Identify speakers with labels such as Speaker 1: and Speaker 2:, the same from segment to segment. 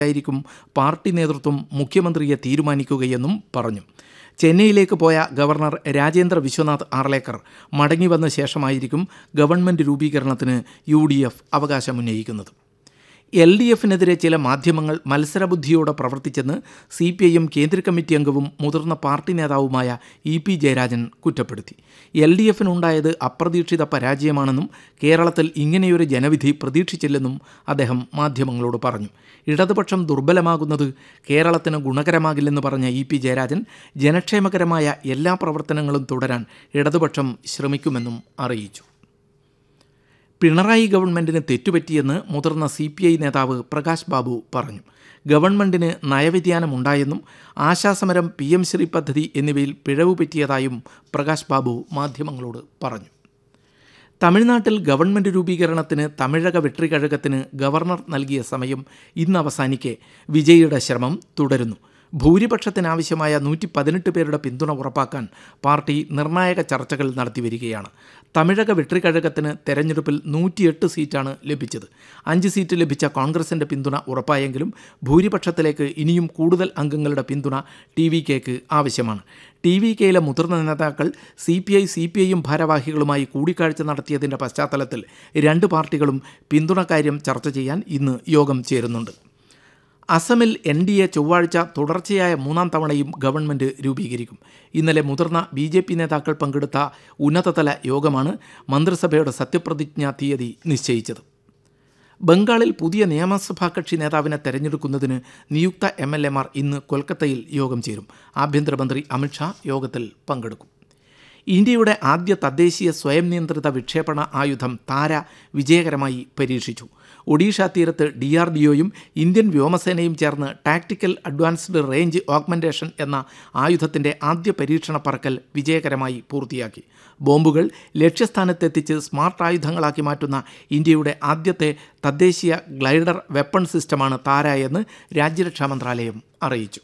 Speaker 1: ആയിരിക്കും പാർട്ടി നേതൃത്വം മുഖ്യമന്ത്രിയെ തീരുമാനിക്കുകയെന്നും പറഞ്ഞു ചെന്നൈയിലേക്ക് പോയ ഗവർണർ രാജേന്ദ്ര വിശ്വനാഥ് ആർലേക്കർ മടങ്ങിവന്ന ശേഷമായിരിക്കും ഗവൺമെൻറ് രൂപീകരണത്തിന് യു ഡി എഫ് അവകാശമുന്നയിക്കുന്നത് എൽ ഡി എഫിനെതിരെ ചില മാധ്യമങ്ങൾ മത്സരബുദ്ധിയോടെ പ്രവർത്തിച്ചെന്ന് സി പി ഐ എം കേന്ദ്ര കമ്മിറ്റി അംഗവും മുതിർന്ന പാർട്ടി നേതാവുമായ ഇ പി ജയരാജൻ കുറ്റപ്പെടുത്തി എൽ ഡി എഫിനുണ്ടായത് അപ്രതീക്ഷിത പരാജയമാണെന്നും കേരളത്തിൽ ഇങ്ങനെയൊരു ജനവിധി പ്രതീക്ഷിച്ചില്ലെന്നും അദ്ദേഹം മാധ്യമങ്ങളോട് പറഞ്ഞു ഇടതുപക്ഷം ദുർബലമാകുന്നത് കേരളത്തിന് ഗുണകരമാകില്ലെന്ന് പറഞ്ഞ ഇ പി ജയരാജൻ ജനക്ഷേമകരമായ എല്ലാ പ്രവർത്തനങ്ങളും തുടരാൻ ഇടതുപക്ഷം ശ്രമിക്കുമെന്നും അറിയിച്ചു പിണറായി ഗവൺമെൻറ്റിന് തെറ്റുപറ്റിയെന്ന് മുതിർന്ന സി പി ഐ നേതാവ് പ്രകാശ് ബാബു പറഞ്ഞു ഗവൺമെൻറ്റിന് നയവ്യതിയാനമുണ്ടായെന്നും ആശാസമരം പി എം ശ്രീ പദ്ധതി എന്നിവയിൽ പിഴവ് പറ്റിയതായും പ്രകാശ് ബാബു മാധ്യമങ്ങളോട് പറഞ്ഞു തമിഴ്നാട്ടിൽ ഗവൺമെൻറ് രൂപീകരണത്തിന് തമിഴക വെട്രികഴകത്തിന് ഗവർണർ നൽകിയ സമയം ഇന്ന് അവസാനിക്കെ വിജയിയുടെ ശ്രമം തുടരുന്നു ഭൂരിപക്ഷത്തിനാവശ്യമായ നൂറ്റി പതിനെട്ട് പേരുടെ പിന്തുണ ഉറപ്പാക്കാൻ പാർട്ടി നിർണായക ചർച്ചകൾ നടത്തിവരികയാണ് തമിഴക വെട്രിക്കഴകത്തിന് തെരഞ്ഞെടുപ്പിൽ നൂറ്റിയെട്ട് സീറ്റാണ് ലഭിച്ചത് അഞ്ച് സീറ്റ് ലഭിച്ച കോൺഗ്രസിൻ്റെ പിന്തുണ ഉറപ്പായെങ്കിലും ഭൂരിപക്ഷത്തിലേക്ക് ഇനിയും കൂടുതൽ അംഗങ്ങളുടെ പിന്തുണ ടി വി കെക്ക് ആവശ്യമാണ് ടി വി കെയിലെ മുതിർന്ന നേതാക്കൾ C P I C P ഐയും ഭാരവാഹികളുമായി കൂടിക്കാഴ്ച നടത്തിയതിൻ്റെ പശ്ചാത്തലത്തിൽ രണ്ട് പാർട്ടികളും പിന്തുണക്കാര്യം ചർച്ച ചെയ്യാൻ ഇന്ന് യോഗം ചേരുന്നുണ്ട് അസമിൽ എൻ ഡി എ ചൊവ്വാഴ്ച തുടർച്ചയായ മൂന്നാം തവണയും ഗവൺമെൻറ് രൂപീകരിക്കും ഇന്നലെ മുതിർന്ന ബി ജെ പി നേതാക്കൾ പങ്കെടുത്ത ഉന്നതതല യോഗമാണ് മന്ത്രിസഭയുടെ സത്യപ്രതിജ്ഞാ തീയതി നിശ്ചയിച്ചത് ബംഗാളിൽ പുതിയ നിയമസഭാ കക്ഷി നേതാവിനെ തെരഞ്ഞെടുക്കുന്നതിന് നിയുക്ത എം എൽ എമാർ ഇന്ന് കൊൽക്കത്തയിൽ യോഗം ചേരും ആഭ്യന്തരമന്ത്രി അമിത്ഷാ യോഗത്തിൽ പങ്കെടുക്കും ഇന്ത്യയുടെ ആദ്യ തദ്ദേശീയ സ്വയം നിയന്ത്രിത വിക്ഷേപണ ആയുധം താര വിജയകരമായി പരീക്ഷിച്ചു ഒഡീഷ തീരത്ത് ഡി ആർ ഡി ഒയും ഇന്ത്യൻ വ്യോമസേനയും ചേർന്ന് ടാക്ടിക്കൽ അഡ്വാൻസ്ഡ് റേഞ്ച് ഓഗ്മെൻറ്റേഷൻ എന്ന ആയുധത്തിൻ്റെ ആദ്യ പരീക്ഷണ പറക്കൽ വിജയകരമായി പൂർത്തിയാക്കി ബോംബുകൾ ലക്ഷ്യസ്ഥാനത്തെത്തിച്ച് സ്മാർട്ട് ആയുധങ്ങളാക്കി മാറ്റുന്ന ഇന്ത്യയുടെ ആദ്യത്തെ തദ്ദേശീയ ഗ്ലൈഡർ വെപ്പൺ സിസ്റ്റമാണ് താര എന്ന് രാജ്യരക്ഷാ മന്ത്രാലയം അറിയിച്ചു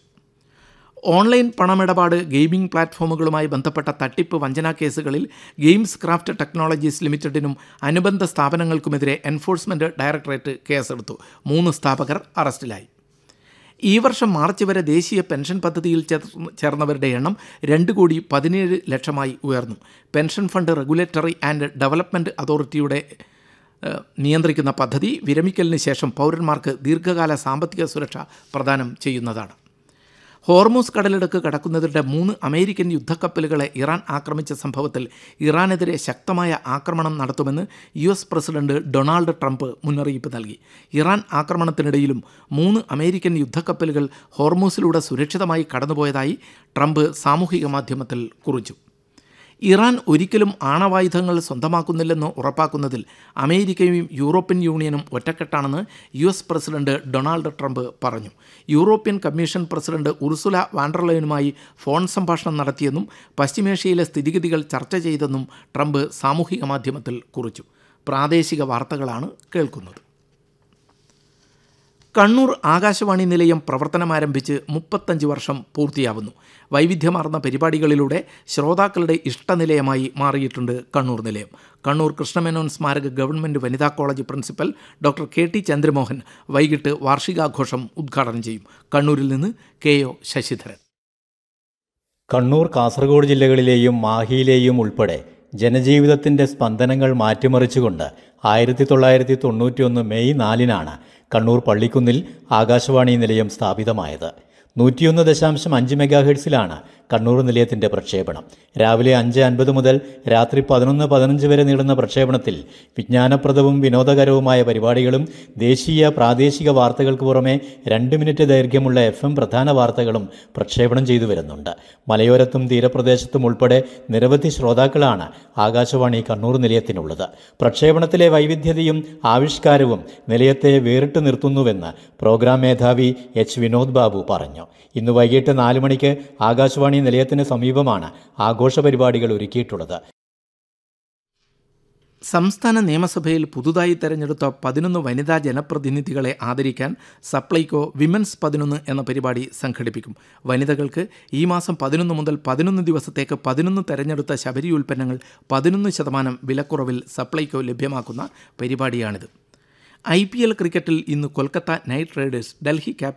Speaker 1: ഓൺലൈൻ പണമിടപാട് ഗെയിമിംഗ് പ്ലാറ്റ്ഫോമുകളുമായി ബന്ധപ്പെട്ട തട്ടിപ്പ് വഞ്ചനാ കേസുകളിൽ ഗെയിംസ് ക്രാഫ്റ്റ് ടെക്നോളജീസ് ലിമിറ്റഡിനും അനുബന്ധ സ്ഥാപനങ്ങൾക്കുമെതിരെ എൻഫോഴ്സ്മെൻറ്റ് ഡയറക്ടറേറ്റ് കേസെടുത്തു മൂന്ന് സ്ഥാപകർ അറസ്റ്റിലായി ഈ വർഷം മാർച്ച് വരെ ദേശീയ പെൻഷൻ പദ്ധതിയിൽ ചേർ- ചേർന്നവരുടെ എണ്ണം രണ്ട് കോടി പതിനേഴ് ലക്ഷമായി ഉയർന്നു pension fund regulatory and development അതോറിറ്റിയുടെ ഏഹ്, നിയന്ത്രിക്കുന്ന പദ്ധതി വിരമിക്കലിന് ശേഷം പൗരന്മാർക്ക് ദീർഘകാല സാമ്പത്തിക സുരക്ഷ പ്രദാനം ചെയ്യുന്നതാണ് ഹോർമൂസ് കടലിടുക്ക് കടക്കുന്നതിനിടെ മൂന്ന് അമേരിക്കൻ യുദ്ധക്കപ്പലുകളെ ഇറാൻ ആക്രമിച്ച സംഭവത്തിൽ ഇറാനെതിരെ ശക്തമായ ആക്രമണം നടത്തുമെന്ന് U S president Donald Trump മുന്നറിയിപ്പ് നൽകി ഇറാൻ ആക്രമണത്തിനിടയിലും മൂന്ന് അമേരിക്കൻ യുദ്ധക്കപ്പലുകൾ ഹോർമൂസിലൂടെ സുരക്ഷിതമായി കടന്നുപോയതായി ട്രംപ് സാമൂഹിക മാധ്യമത്തിൽ കുറിച്ചു ഇറാൻ ഒരിക്കലും ആണവായുധങ്ങൾ സ്വന്തമാക്കുന്നില്ലെന്ന് ഉറപ്പാക്കുന്നതിൽ അമേരിക്കയും യൂറോപ്യൻ യൂണിയനും ഒറ്റക്കെട്ടാണെന്ന് U S president Donald Trump പറഞ്ഞു യൂറോപ്യൻ കമ്മീഷൻ പ്രസിഡന്റ് ഉർസുല വാൻഡർലയനുമായി ഫോൺ സംഭാഷണം നടത്തിയെന്നും പശ്ചിമേഷ്യയിലെ സ്ഥിതിഗതികൾ ചർച്ച ചെയ്തെന്നും ട്രംപ് സാമൂഹിക മാധ്യമത്തിൽ കുറിച്ചു പ്രാദേശിക വാർത്തകളാണ് കേൾക്കുന്നത് കണ്ണൂർ ആകാശവാണി നിലയം പ്രവർത്തനമാരംഭിച്ച് മുപ്പത്തഞ്ച് വർഷം പൂർത്തിയാവുന്നു വൈവിധ്യമാർന്ന പരിപാടികളിലൂടെ ശ്രോതാക്കളുടെ ഇഷ്ടനിലയമായി മാറിയിട്ടുണ്ട് കണ്ണൂർ നിലയം കണ്ണൂർ കൃഷ്ണമേനോൻ സ്മാരക ഗവൺമെൻറ് വനിതാ college principal doctor K T Chandramohan വൈകിട്ട് വാർഷികാഘോഷം ഉദ്ഘാടനം ചെയ്യും കണ്ണൂരിൽ നിന്ന് കെ ഒ ശശിധരൻ
Speaker 2: കണ്ണൂർ കാസർഗോഡ് ജില്ലകളിലെയും മാഹിയിലെയും ഉൾപ്പെടെ ജനജീവിതത്തിന്റെ സ്പന്ദനങ്ങൾ മാറ്റിമറിച്ചുകൊണ്ട് ആയിരത്തി തൊള്ളായിരത്തി തൊണ്ണൂറ്റിയൊന്ന് മെയ് നാലിനാണ് കണ്ണൂർ പള്ളിക്കുന്നിൽ ആകാശവാണി നിലയം സ്ഥാപിതമായത് നൂറ്റിയൊന്ന് ദശാംശം അഞ്ച് മെഗാഹെഡ്സിലാണ് കണ്ണൂർ നിലയത്തിന്റെ പ്രക്ഷേപണം രാവിലെ അഞ്ച് അൻപത് മുതൽ രാത്രി പതിനൊന്ന് പതിനഞ്ച് വരെ നീളുന്ന പ്രക്ഷേപണത്തിൽ വിജ്ഞാനപ്രദവും വിനോദകരവുമായ പരിപാടികളും ദേശീയ പ്രാദേശിക വാർത്തകൾക്ക് പുറമെ രണ്ട് മിനിറ്റ് ദൈർഘ്യമുള്ള എഫ് എം പ്രധാന വാർത്തകളും പ്രക്ഷേപണം ചെയ്തു വരുന്നുണ്ട് മലയോരത്തും തീരപ്രദേശത്തും ഉൾപ്പെടെ നിരവധി ശ്രോതാക്കളാണ് ആകാശവാണി കണ്ണൂർ നിലയത്തിനുള്ളത് പ്രക്ഷേപണത്തിലെ വൈവിധ്യതയും ആവിഷ്കാരവും നിലയത്തെ വേറിട്ട് നിർത്തുന്നുവെന്ന് പ്രോഗ്രാം മേധാവി എച്ച് വിനോദ് ബാബു പറഞ്ഞു ഇന്ന് വൈകിട്ട് നാല് മണിക്ക് ആകാശവാണി നിലയത്തിന് സമീപമാണ് ആഘോഷ പരിപാടികൾ ഒരുക്കിയിട്ടുള്ളത്
Speaker 1: സംസ്ഥാന നിയമസഭയിൽ പുതുതായി തെരഞ്ഞെടുത്ത പതിനൊന്ന് വനിതാ ജനപ്രതിനിധികളെ ആദരിക്കാൻ സപ്ലൈകോ വിമൻസ് പതിനൊന്ന് എന്ന പരിപാടി സംഘടിപ്പിക്കും വനിതകൾക്ക് ഈ മാസം പതിനൊന്ന് മുതൽ പതിനൊന്ന് ദിവസത്തേക്ക് പതിനൊന്ന് തെരഞ്ഞെടുത്ത ശബരി ഉൽപ്പന്നങ്ങൾ പതിനൊന്ന് ശതമാനം വിലക്കുറവിൽ സപ്ലൈകോ ലഭ്യമാക്കുന്ന പരിപാടിയാണിത് ഐ പി എൽ ക്രിക്കറ്റിൽ ഇന്ന് Kolkata Knight Riders Delhi Capitals